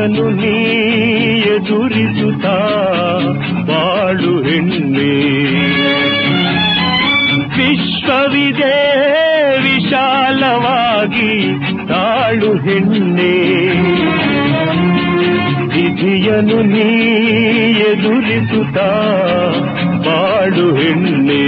ವಿಧಿಯನು ನೀ ಎದುರಿಸುತ್ತಾ ಬಾಳು ಹೆಣ್ಣೆ ವಿಶ್ವವಿದೆ ವಿಶಾಲವಾಗಿ ತಾಳು ಹೆಣ್ಣೆ ವಿಧಿಯನು ನೀ ಎದುರಿಸುತ್ತಾ ಬಾಳು ಹೆಣ್ಣೆ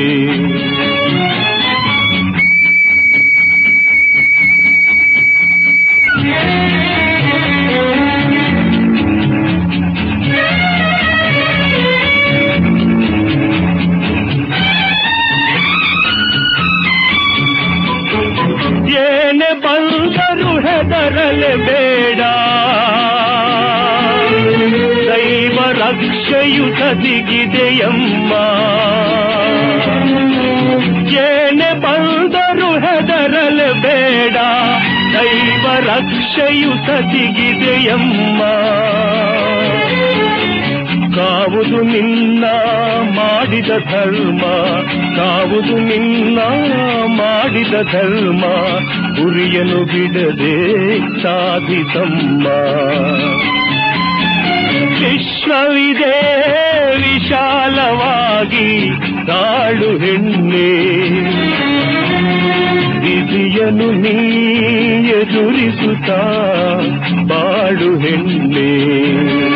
ಏನೆ ಬಂದರು ಹೆದರಲೆ ಬೇಡ ದೈವ ರಕ್ಷೆಯು ಸದಿಗಿದೆಯಮ್ಮ ಏನೆ ಬಂದರು ಹೆದರಲೆ ಬೇಡ ದೈವ ರಕ್ಷೆಯು ಸದಿಗಿದೆಯಮ್ಮ ಕಾವುದು ನಿನ್ನ ಮಾಡಿದ ಧರ್ಮ ಕಾವುದು ನಿನ್ನ ಮಾಡಿದ ಧರ್ಮ ಗುರಿಯನು ಬಿಡದೆ ಸಾಧಿಸಮ್ಮ ವಿಶ್ವವಿದೆ ವಿಶಾಲವಾಗಿ ತಾಳು ಹೆಣ್ಣೆ ವಿಧಿಯನು ನೀ ಎದುರಿಸುತ್ತಾ ಬಾಳು ಹೆಣ್ಣೆ